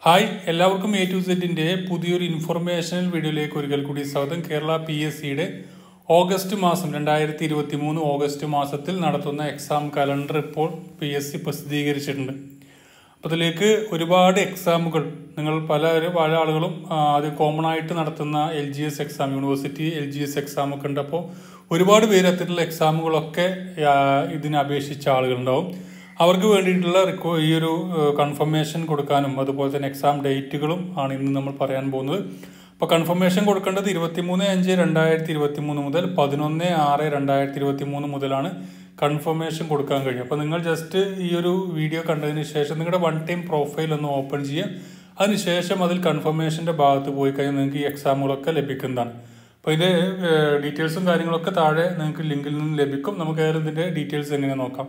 hi എല്ലാവർക്കും A to സെറ്റിന്റെ പുതിയൊരു ഇൻഫർമേഷണൽ വീഡിയോയിലേക്ക് ഒരിക്കൽ കൂടി സ്വാഗതം കേരള പി എസ് സിയുടെ ഓഗസ്റ്റ് മാസം രണ്ടായിരത്തി ഇരുപത്തി മൂന്ന് ഓഗസ്റ്റ് മാസത്തിൽ നടത്തുന്ന എക്സാം കലണ്ടർ ഇപ്പോൾ പി എസ് സി പ്രസിദ്ധീകരിച്ചിട്ടുണ്ട് അപ്പോൾ അതിലേക്ക് ഒരുപാട് എക്സാമുകൾ നിങ്ങൾ പല പല ആളുകളും ആ, അത് കോമൺ ആയിട്ട് നടത്തുന്ന L G S exam university L G S exam ഒക്കെ ഉണ്ട് അപ്പോൾ ഒരുപാട് പേര് അത്തരത്തിലുള്ള എക്സാമുകളൊക്കെ ആ, ഇതിന് അപേക്ഷിച്ച ആളുകളുണ്ടാവും അവർക്ക് വേണ്ടിയിട്ടുള്ള റിക്വ ഈ ഒരു കൺഫർമേഷൻ കൊടുക്കാനും അതുപോലെ തന്നെ എക്സാം ഡേറ്റുകളും ആണ് ഇന്ന് നമ്മൾ പറയാൻ പോകുന്നത് അപ്പോൾ കൺഫർമേഷൻ കൊടുക്കേണ്ടത് ഇരുപത്തിമൂന്ന് അഞ്ച് രണ്ടായിരത്തി ഇരുപത്തി മൂന്ന് മുതൽ പതിനൊന്ന് ആറ് രണ്ടായിരത്തി ഇരുപത്തി മൂന്ന് മുതലാണ് കൺഫർമേഷൻ കൊടുക്കാൻ കഴിയും അപ്പോൾ നിങ്ങൾ ജസ്റ്റ് ഈ ഒരു വീഡിയോ കണ്ടതിന് ശേഷം നിങ്ങളുടെ വൺ ടൈം പ്രൊഫൈൽ ഒന്ന് ഓപ്പൺ ചെയ്യുക അതിനുശേഷം അതിൽ കൺഫർമേഷൻ്റെ ഭാഗത്ത് പോയി കഴിഞ്ഞാൽ നിങ്ങൾക്ക് ഈ എക്സാമുകളൊക്കെ ലഭിക്കുന്നതാണ് അപ്പോൾ ഇതിൻ്റെ ഡീറ്റെയിൽസും കാര്യങ്ങളൊക്കെ താഴെ നിങ്ങൾക്ക് ലിങ്കിൽ നിന്ന് ലഭിക്കും നമുക്ക് ഏതായാലും ഇതിൻ്റെ ഡീറ്റെയിൽസ് എങ്ങനെ നോക്കാം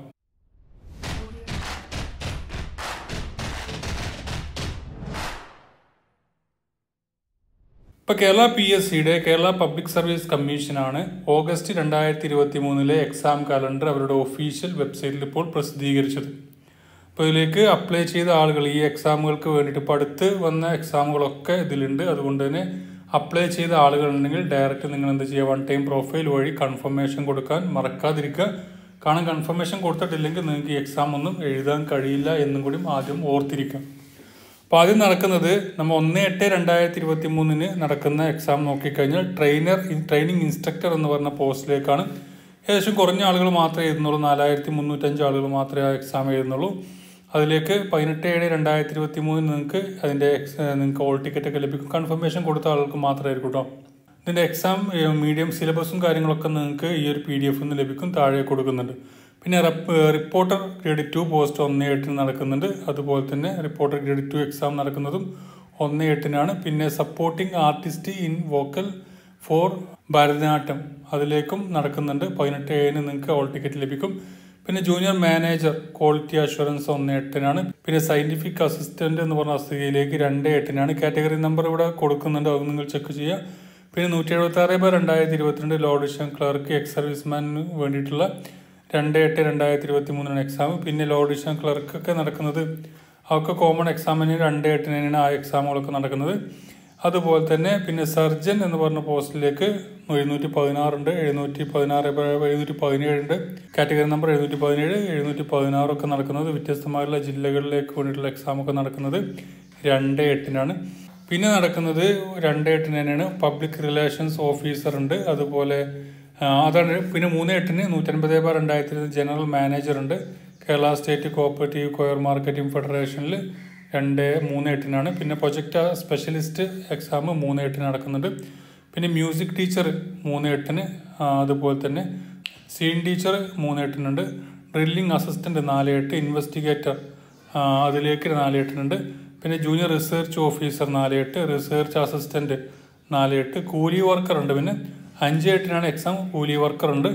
ഇപ്പൊ കേരള പി എസ് സിയുടെ കേരള പബ്ലിക് സർവീസ് കമ്മീഷനാണ് ഓഗസ്റ്റ് രണ്ടായിരത്തി ഇരുപത്തി മൂന്നിലെ എക്സാം കലണ്ടർ അവരുടെ ഒഫീഷ്യൽ വെബ്സൈറ്റിൽ ഇപ്പോൾ പ്രസിദ്ധീകരിച്ചത് അപ്പോൾ ഇതിലേക്ക് അപ്ലൈ ചെയ്ത ആളുകൾ ഈ എക്സാമുകൾക്ക് വേണ്ടിയിട്ട് ഇപ്പോൾ അടുത്ത് വന്ന എക്സാമുകളൊക്കെ ഇതിലുണ്ട് അതുകൊണ്ട് തന്നെ അപ്ലൈ ചെയ്ത ആളുകൾ ഉണ്ടെങ്കിൽ ഡയറക്റ്റ് നിങ്ങൾ എന്ത് ചെയ്യുക വൺ ടൈം പ്രൊഫൈൽ വഴി കൺഫർമേഷൻ കൊടുക്കാൻ മറക്കാതിരിക്കുക കാരണം കൺഫർമേഷൻ കൊടുത്തിട്ടില്ലെങ്കിൽ നിങ്ങൾക്ക് ഈ എക്സാം ഒന്നും എഴുതാൻ കഴിയില്ല എന്നും കൂടി ആദ്യം ഓർത്തിരിക്കാം അപ്പോൾ ആദ്യം നടക്കുന്നത് നമ്മൾ ഒന്ന് എട്ട് രണ്ടായിരത്തി ഇരുപത്തി മൂന്നിന് നടക്കുന്ന എക്സാം നോക്കിക്കഴിഞ്ഞാൽ ട്രെയിനർ ട്രെയിനിങ് ഇൻസ്ട്രക്ടർ എന്ന് പറഞ്ഞ പോസ്റ്റിലേക്കാണ് ഏകദേശം കുറഞ്ഞ ആളുകൾ മാത്രമേ എഴുതുന്നുള്ളൂ നാലായിരത്തി മുന്നൂറ്റഞ്ച് ആളുകൾ മാത്രമേ ആ എക്സാം എഴുതുന്നുള്ളൂ അതിലേക്ക് പതിനെട്ട് ഏഴ് രണ്ടായിരത്തി ഇരുപത്തി മൂന്നിന് നിങ്ങൾക്ക് അതിൻ്റെ എക്സ് നിങ്ങൾക്ക് ഓൾ ടിക്കറ്റ് ഒക്കെ ലഭിക്കും കൺഫർമേഷൻ കൊടുത്ത ആളുകൾക്ക് മാത്രമായിരിക്കും കേട്ടോ ഇതിൻ്റെ എക്സാം മീഡിയം സിലബസും കാര്യങ്ങളൊക്കെ നിങ്ങൾക്ക് ഈ ഒരു പി ഡി എഫ് നിന്ന് ലഭിക്കും താഴെ കൊടുക്കുന്നുണ്ട് പിന്നെ റിപ്പോർട്ടർ ഗ്രേഡ് ടു പോസ്റ്റ് ഒന്ന് എട്ടിന് നടക്കുന്നുണ്ട് അതുപോലെ തന്നെ റിപ്പോർട്ടർ ഗ്രേഡ് ടു എക്സാം നടക്കുന്നതും ഒന്ന് എട്ടിനാണ് പിന്നെ supporting artist in vocal for Bharatanatyam അതിലേക്കും നടക്കുന്നുണ്ട് പതിനെട്ട് ഏഴിന് നിങ്ങൾക്ക് ഓൾ ടിക്കറ്റ് ലഭിക്കും പിന്നെ ജൂനിയർ മാനേജർ ക്വാളിറ്റി അഷുറൻസ് ഒന്ന് എട്ടിനാണ് പിന്നെ സയന്റിഫിക് അസിസ്റ്റന്റ് എന്ന് പറഞ്ഞ തസ്തികയിലേക്ക് രണ്ട് എട്ടിനാണ് കാറ്റഗറി നമ്പർ ഇവിടെ കൊടുക്കുന്നുണ്ട് അത് നിങ്ങൾ ചെക്ക് ചെയ്യുക പിന്നെ നൂറ്റി എഴുപത്തി ആറ് ബൈ രണ്ടായിരത്തി ഇരുപത്തിരണ്ട് ലോഡിഷൻ ക്ലർക്ക് എക്സ് സർവീസ്മാന് വേണ്ടിയിട്ടുള്ള രണ്ട് എട്ട് രണ്ടായിരത്തി ഇരുപത്തി മൂന്നിനാണ് എക്സാം പിന്നെ ലോഡിഷൻ ക്ലർക്കൊക്കെ നടക്കുന്നത് അവർക്ക് കോമൺ എക്സാമിന് രണ്ട് എട്ടിനാണ് ആ എക്സാമുകളൊക്കെ നടക്കുന്നത് അതുപോലെ തന്നെ പിന്നെ സർജൻ എന്ന് പറഞ്ഞ പോസ്റ്റിലേക്ക് എഴുന്നൂറ്റി പതിനാറുണ്ട് എഴുന്നൂറ്റി പതിനാറ് എഴുന്നൂറ്റി പതിനേഴുണ്ട് കാറ്റഗറി നമ്പർ എഴുന്നൂറ്റി പതിനേഴ് എഴുന്നൂറ്റി പതിനാറൊക്കെ നടക്കുന്നത് വ്യത്യസ്തമായുള്ള ജില്ലകളിലേക്ക് വേണ്ടിയിട്ടുള്ള എക്സാം ഒക്കെ നടക്കുന്നത് രണ്ട് എട്ടിനാണ് പിന്നെ നടക്കുന്നത് രണ്ട് എട്ടിന് തന്നെയാണ് പബ്ലിക് റിലേഷൻസ് ഓഫീസർ ഉണ്ട് അതുപോലെ ആ, അതാണ് പിന്നെ മൂന്ന് എട്ടിന് നൂറ്റൻപത് ബാർ രണ്ടായിരത്തി ജനറൽ മാനേജർ ഉണ്ട് Kerala state cooperative coir marketing ഫെഡറേഷനിൽ രണ്ട് മൂന്ന് എട്ടിനാണ് പിന്നെ പ്രൊജക്ട് സ്പെഷ്യലിസ്റ്റ് എക്സാം മൂന്ന് എട്ടിന് നടക്കുന്നുണ്ട് പിന്നെ മ്യൂസിക് ടീച്ചർ മൂന്ന് എട്ടിന് ആ, അതുപോലെ തന്നെ സീൻ ടീച്ചർ മൂന്ന് എട്ടിനുണ്ട് ഡ്രില്ലിംഗ് അസിസ്റ്റന്റ് നാല് എട്ട് ഇൻവെസ്റ്റിഗേറ്റർ അതിലേക്ക് നാല് എട്ടിനുണ്ട് പിന്നെ ജൂനിയർ റിസർച്ച് ഓഫീസർ നാല് എട്ട് റിസർച്ച് അസിസ്റ്റന്റ് നാല് എട്ട് കൂലി വർക്കർ ഉണ്ട് പിന്നെ അഞ്ച് എട്ടിനാണ് എക്സാം കൂലി വർക്കർ ഉണ്ട്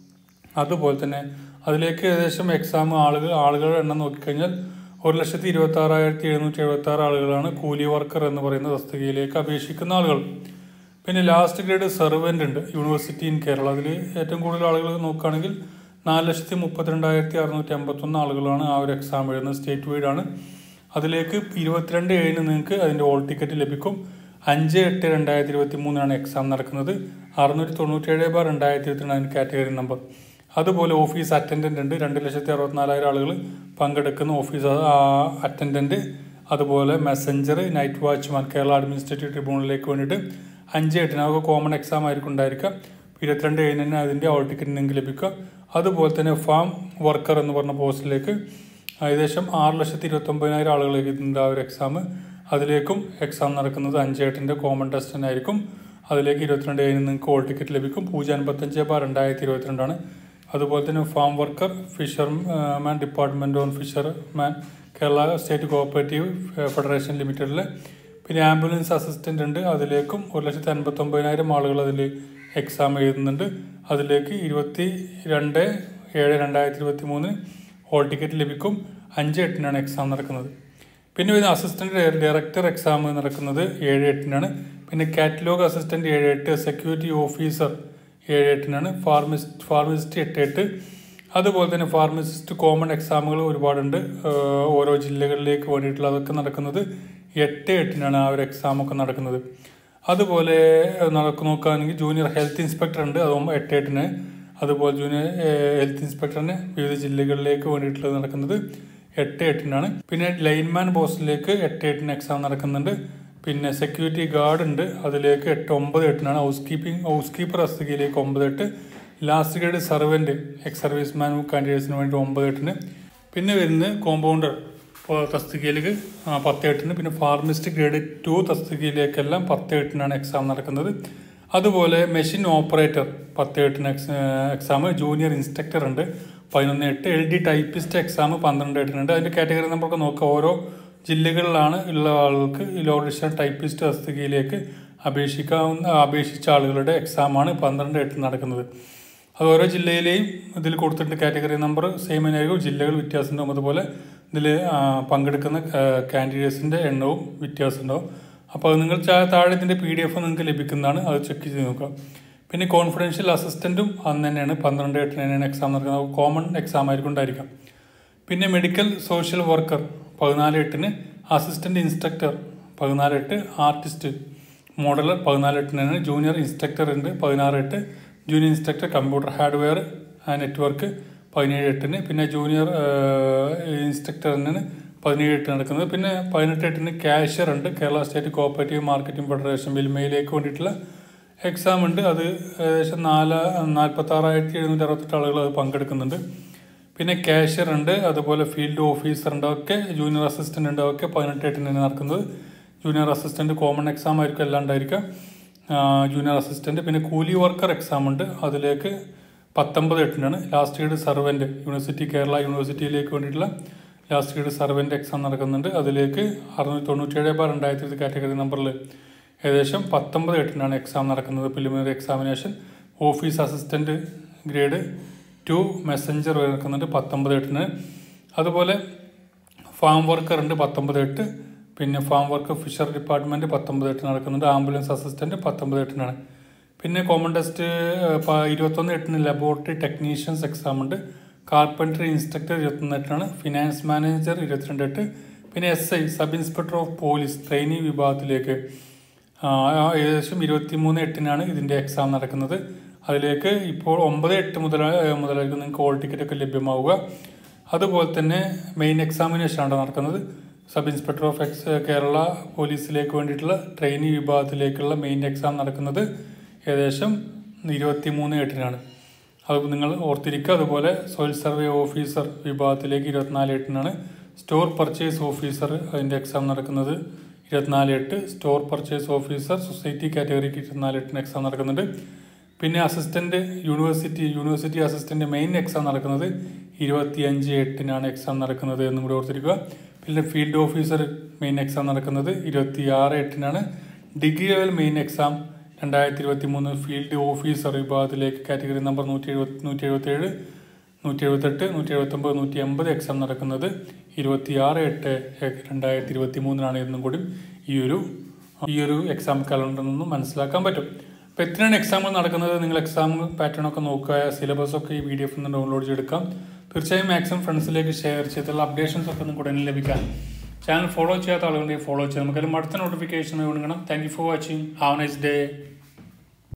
അതുപോലെ തന്നെ അതിലേക്ക് ഏകദേശം എക്സാം ആളുകൾ ആളുകളുടെ എണ്ണം നോക്കിക്കഴിഞ്ഞാൽ ഒരു ലക്ഷത്തി ഇരുപത്തി ആറായിരത്തി എഴുന്നൂറ്റി എഴുപത്തി ആറ് ആളുകളാണ് കൂലി വർക്കർ എന്ന് പറയുന്ന തസ്തികയിലേക്ക് അപേക്ഷിക്കുന്ന ആളുകൾ പിന്നെ ലാസ്റ്റ് ഗ്രേഡ് സെർവൻ്റ് ഉണ്ട് യൂണിവേഴ്സിറ്റി ഇൻ കേരള അതിൽ ഏറ്റവും കൂടുതൽ ആളുകൾ നോക്കുകയാണെങ്കിൽ നാല് ലക്ഷത്തി മുപ്പത്തിരണ്ടായിരത്തി അറുന്നൂറ്റി അമ്പത്തൊന്ന് ആളുകളാണ് ആ ഒരു എക്സാം എഴുതുന്നത് സ്റ്റേറ്റ് വൈഡ് ആണ് അതിലേക്ക് ഇരുപത്തിരണ്ട് ഏഴിന് നിങ്ങൾക്ക് അതിൻ്റെ ഓൾ ടിക്കറ്റ് ലഭിക്കും അഞ്ച് എട്ട് രണ്ടായിരത്തി ഇരുപത്തി മൂന്നിനാണ് എക്സാം നടക്കുന്നത് അറുന്നൂറ്റി തൊണ്ണൂറ്റേഴ് ബാർ രണ്ടായിരത്തി ഇരുപത്തിരണ്ട് അതിന് കാറ്റഗറി നമ്പർ അതുപോലെ ഓഫീസ് അറ്റൻഡൻ്റ് ഉണ്ട് രണ്ട് ലക്ഷത്തി അറുപത്തിനാലായിരം ആളുകൾ പങ്കെടുക്കുന്ന ഓഫീസ് അറ്റൻഡൻറ്റ് അതുപോലെ messenger night watchman Kerala administrative ട്രിബ്യൂണലിലേക്ക് വേണ്ടിയിട്ട് അഞ്ച് എട്ടിന് അതൊക്കെ കോമൺ എക്സാം ആയിരിക്കും ഉണ്ടായിരിക്കുക ഇരുപത്തിരണ്ട് ഏഴിന് തന്നെ അതിൻ്റെ ഓൾ ടിക്കറ്റ് നിങ്ങൾക്ക് ലഭിക്കുക അതുപോലെ തന്നെ ഫാം വർക്കർ എന്ന് പറഞ്ഞ പോസ്റ്റിലേക്ക് ഏകദേശം ആറ് ലക്ഷത്തി ഇരുപത്തൊമ്പതിനായിരം ആളുകളേക്ക് ഇതിൻ്റെ ആ ഒരു എക്സാം അതിലേക്കും എക്സാം നടക്കുന്നത് അഞ്ചേട്ടിൻ്റെ കോമൺ ടെസ്റ്റ് തന്നെ ആയിരിക്കും അതിലേക്ക് ഇരുപത്തിരണ്ട് ഏഴിന് നിങ്ങൾക്ക് ഓൾ ടിക്കറ്റ് ലഭിക്കും പൂജ്യം അൻപത്തഞ്ച് ബാർ രണ്ടായിരത്തി ഇരുപത്തിരണ്ടാണ് അതുപോലെ തന്നെ farm worker fisherman department on fisherman Kerala state cooperative federation ലിമിറ്റഡിൽ പിന്നെ ആംബുലൻസ് അസിസ്റ്റൻ്റ് ഉണ്ട് അതിലേക്കും ഒരു ലക്ഷത്തി അൻപത്തൊമ്പതിനായിരം ആളുകൾ അതിൽ എക്സാം എഴുതുന്നുണ്ട് അതിലേക്ക് ഇരുപത്തി രണ്ട് ഏഴ് രണ്ടായിരത്തി ഇരുപത്തി മൂന്ന് ഹോൾ ടിക്കറ്റ് ലഭിക്കും അഞ്ച് എട്ടിനാണ് എക്സാം നടക്കുന്നത് പിന്നെ ഇത് അസിസ്റ്റന്റ് ഡയറക്ടർ എക്സാം നടക്കുന്നത് ഏഴ് എട്ടിനാണ് പിന്നെ കാറ്റലോഗ് അസിസ്റ്റന്റ് ഏഴ് എട്ട് സെക്യൂരിറ്റി ഓഫീസർ ഏഴ് എട്ടിനാണ് ഫാർമിസ്റ്റ് ഫാർമസിസ്റ്റ് എട്ട് എട്ട് അതുപോലെ തന്നെ ഫാർമസിസ്റ്റ് കോമൺ എക്സാമുകൾ ഒരുപാടുണ്ട് ഏഹ് ഓരോ ജില്ലകളിലേക്ക് വേണ്ടിയിട്ടുള്ള അതൊക്കെ നടക്കുന്നത് എട്ട് എട്ടിനാണ് ആ ഒരു എക്സാം ഒക്കെ നടക്കുന്നത് അതുപോലെ നടക്ക് നോക്കുകയാണെങ്കിൽ ജൂനിയർ ഹെൽത്ത് ഇൻസ്പെക്ടർ ഉണ്ട് അത് ഒമ്പ- എട്ട് എട്ടിന് അതുപോലെ ജൂനിയർ ഹെൽത്ത് ഇൻസ്പെക്ടറിന് വിവിധ ജില്ലകളിലേക്ക് വേണ്ടിയിട്ടുള്ളത് നടക്കുന്നത് എട്ട് എട്ടിനാണ് പിന്നെ ലൈൻമാൻ പോസ്റ്റിലേക്ക് എട്ട് എട്ടിന് എക്സാം നടക്കുന്നുണ്ട് പിന്നെ സെക്യൂരിറ്റി ഗാർഡ് ഉണ്ട് അതിലേക്ക് എട്ട് ഒമ്പത് എട്ടിനാണ് ഹൗസ് കീപ്പിംഗ് ഹൗസ് കീപ്പർ തസ്തികയിലേക്ക് ഒമ്പത് എട്ട് last grade servant ex service man കാൻഡിഡേറ്റ്സിന് വേണ്ടി ഒമ്പത് എട്ടിന് പിന്നെ വരുന്നത് കോമ്പൗണ്ടർ തസ്തികയിലേക്ക് ആ, പത്ത് എട്ടിന് പിന്നെ ഫാർമിസ്റ്റ് ഗ്രേഡ് ടു തസ്തികയിലേക്കെല്ലാം പത്ത് എട്ടിനാണ് എക്സാം നടക്കുന്നത് അതുപോലെ മെഷീൻ ഓപ്പറേറ്റർ പത്ത് എട്ടിന് എക്സ് എക്സാം ജൂനിയർ ഇൻസ്ട്രക്ടർ ഉണ്ട് പതിനൊന്ന് എട്ട് എൽ ഡി ടൈപ്പിസ്റ്റ് എക്സാം പന്ത്രണ്ട് എട്ടിനുണ്ട് അതിൻ്റെ കാറ്റഗറി നമുക്ക് നോക്കാം ഓരോ ജില്ലകളിലാണ് ഉള്ള ആളുകൾക്ക് ഇലോഡിഷൻ ടൈപ്പിസ്റ്റ് തസ്തികയിലേക്ക് അപേക്ഷിക്കാവുന്ന അപേക്ഷിച്ച ആളുകളുടെ എക്സാമാണ് പന്ത്രണ്ട് എട്ടിന് നടക്കുന്നത് അത് ഓരോ ജില്ലയിലെയും ഇതിൽ കൊടുത്തിട്ടുണ്ട് കാറ്റഗറി നമ്പർ സെയിം തന്നെയായിരിക്കും ജില്ലകൾ വ്യത്യാസം ഉണ്ടാവും അതുപോലെ ഇതിൽ പങ്കെടുക്കുന്ന കാൻഡിഡേറ്റ്സിൻ്റെ എണ്ണവും വ്യത്യാസം ഉണ്ടാവും അപ്പോൾ അത് നിങ്ങൾ ചാ- താഴെ ഇതിൻ്റെ പി ഡി എഫ് നിങ്ങൾക്ക് ലഭിക്കുന്നതാണ് അത് ചെക്ക് ചെയ്ത് നോക്കുക പിന്നെ കോൺഫിഡൻഷ്യൽ അസിസ്റ്റൻറ്റും അന്ന് തന്നെയാണ് പന്ത്രണ്ട് എട്ടിന് തന്നെയാണ് എക്സാം നടക്കുന്നത് കോമൺ എക്സാം ആയിരിക്കും ഉണ്ടായിരിക്കാം പിന്നെ മെഡിക്കൽ സോഷ്യൽ വർക്കർ പതിനാല് എട്ടിന് അസിസ്റ്റന്റ് ഇൻസ്ട്രക്ടർ പതിനാല് എട്ട് ആർട്ടിസ്റ്റ് മോഡലർ പതിനാല് എട്ടിനാണ് ജൂനിയർ ഇൻസ്ട്രക്ടർ ഉണ്ട് പതിനാറ് എട്ട് junior instructor computer hardware network പതിനേഴ് എട്ടിന് പിന്നെ ജൂനിയർ ഇൻസ്ട്രക്ടറിന് പതിനേഴ് എട്ട് നടക്കുന്നത് പിന്നെ പതിനെട്ട് എട്ടിന് ക്യാഷ്യർ ഉണ്ട് Kerala state cooperative marketing federation വിൽമയിലേക്ക് വേണ്ടിയിട്ടുള്ള എക്സാം ഉണ്ട് അത് ഏകദേശം നാല് നാൽപ്പത്തി ആറായിരത്തി എഴുന്നൂറ്റി അറുപത്തെട്ട് ആളുകൾ അത് പങ്കെടുക്കുന്നുണ്ട് പിന്നെ ക്യാഷ്യർ ഉണ്ട് അതുപോലെ ഫീൽഡ് ഓഫീസർ ഉണ്ട് ഒക്കെ ജൂനിയർ അസിസ്റ്റന്റ് ഉണ്ട് ഒക്കെ പതിനെട്ട് എട്ടിന് നടക്കുന്നത് ജൂനിയർ അസിസ്റ്റന്റ് കോമൺ എക്സാം ആയിരിക്കും എല്ലാം ഉണ്ടായിരിക്കുക ജൂനിയർ അസിസ്റ്റന്റ് പിന്നെ കൂലി വർക്കർ എക്സാം ഉണ്ട് അതിലേക്ക് പത്തൊമ്പത് എട്ടിനാണ് last grade servant university Kerala യൂണിവേഴ്സിറ്റിയിലേക്ക് വേണ്ടിയിട്ടുള്ള ലാസ്റ്റ് ഗ്രേഡ് സർവൻറ്റ് എക്സാം നടക്കുന്നുണ്ട് അതിലേക്ക് അറുന്നൂറ്റി തൊണ്ണൂറ്റേഴ് ബാർ രണ്ടായിരത്തി കാറ്റഗറി നമ്പറിൽ ഏകദേശം പത്തൊമ്പത് എട്ടിനാണ് എക്സാം നടക്കുന്നത് preliminary examination office assistant grade two messenger നടക്കുന്നുണ്ട് പത്തൊമ്പത് എട്ടിന് അതുപോലെ ഫാം വർക്കർ ഉണ്ട് പത്തൊമ്പത് എട്ട് പിന്നെ ഫാം വർക്ക് ഫിഷർ ഡിപ്പാർട്ട്മെന്റ് പത്തൊമ്പത് എട്ടിന് നടക്കുന്നുണ്ട് ആംബുലൻസ് അസിസ്റ്റന്റ് പത്തൊമ്പത് എട്ടിനാണ് പിന്നെ കോമൺ ടെസ്റ്റ് ഇരുപത്തൊന്ന് എട്ടിന് ലബോറട്ടറി ടെക്നീഷ്യൻസ് എക്സാം ഉണ്ട് കാർപ്പൻട്രി ഇൻസ്ട്രക്ടർ ഇരുപത്തൊന്ന് എട്ടിനാണ് ഫിനാൻസ് മാനേജർ ഇരുപത്തിരണ്ട് എട്ട് പിന്നെ S I sub inspector of police trainee വിഭാഗത്തിലേക്ക് ആ, ഏകദേശം ഇരുപത്തിമൂന്ന് എട്ടിനാണ് ഇതിൻ്റെ എക്സാം നടക്കുന്നത് അതിലേക്ക് ഇപ്പോൾ ഒമ്പത് എട്ട് മുതൽ മുതലായിരിക്കും നിങ്ങൾക്ക് ഹോൾ ടിക്കറ്റ് ഒക്കെ ലഭ്യമാവുക അതുപോലെ തന്നെ മെയിൻ എക്സാമിനേഷൻ ആണ് നടക്കുന്നത് sub inspector of ex Kerala പോലീസിലേക്ക് വേണ്ടിയിട്ടുള്ള ട്രെയിനി വിഭാഗത്തിലേക്കുള്ള മെയിൻ എക്സാം നടക്കുന്നത് ഏകദേശം ഇരുപത്തി മൂന്ന് എട്ടിനാണ് അത് നിങ്ങൾ ഓർത്തിരിക്കുക അതുപോലെ സോയിൽ സർവേ ഓഫീസർ വിഭാഗത്തിലേക്ക് ഇരുപത്തിനാല് എട്ടിനാണ് സ്റ്റോർ പർച്ചേസ് ഓഫീസർ അതിൻ്റെ എക്സാം നടക്കുന്നത് ഇരുപത്തിനാല് എട്ട് സ്റ്റോർ പർച്ചേസ് ഓഫീസർ സൊസൈറ്റി കാറ്റഗറിക്ക് ഇരുപത്തിനാല് എട്ടിന് എക്സാം നടക്കുന്നുണ്ട് പിന്നെ assistant university university assistant main exam നടക്കുന്നത് ഇരുപത്തി അഞ്ച് എട്ടിനാണ് എക്സാം നടക്കുന്നത് എന്നും കൂടി ഓർത്തിരിക്കുക പിന്നെ ഫീൽഡ് ഓഫീസർ മെയിൻ എക്സാം നടക്കുന്നത് ഇരുപത്തി ആറ് എട്ടിനാണ് ഡിഗ്രി ലെവൽ മെയിൻ എക്സാം രണ്ടായിരത്തി ഇരുപത്തി മൂന്ന് ഫീൽഡ് ഓഫീസർ വിഭാഗത്തിലേക്ക് കാറ്റഗറി നമ്പർ നൂറ്റി എഴുപത്തി നൂറ്റി എഴുപത്തി ഏഴ് നൂറ്റി എഴുപത്തെട്ട് നൂറ്റി എഴുപത്തൊമ്പത് നൂറ്റി എൺപത് എക്സാം നടക്കുന്നത് ഇരുപത്തി ആറ് എട്ട് രണ്ടായിരത്തി ഇരുപത്തി മൂന്നിനാണ് എന്നും കൂടി ഈ ഒരു ഈ ഒരു എക്സാം കലണ്ടറിൽ നിന്നും മനസ്സിലാക്കാൻ പറ്റും അപ്പോൾ എത്രയാണ് എക്സാമുകൾ നടക്കുന്നത് നിങ്ങൾ എക്സാം പാറ്റേൺ ഒക്കെ നോക്കുക സിലബസ് ഒക്കെ ഈ പി ഡി എഫ് നിന്ന് ഡൗൺലോഡ് ചെയ്തെടുക്കാം തീർച്ചയായും മാക്സിമം ഫ്രണ്ട്സിലേക്ക് ഷെയർ ചെയ്തിട്ടുള്ള അപ്ഡേഷൻസ് ഒക്കെ നിങ്ങൾക്ക് ഉടനെ ലഭിക്കാൻ ചാനൽ ഫോളോ ചെയ്യാത്ത ആളുകളുണ്ടെങ്കിൽ ഫോളോ ചെയ്യാം നമുക്കെല്ലാം അടുത്ത നോട്ടിഫിക്കേഷൻ കൊടുക്കണം thank you for watching have nice day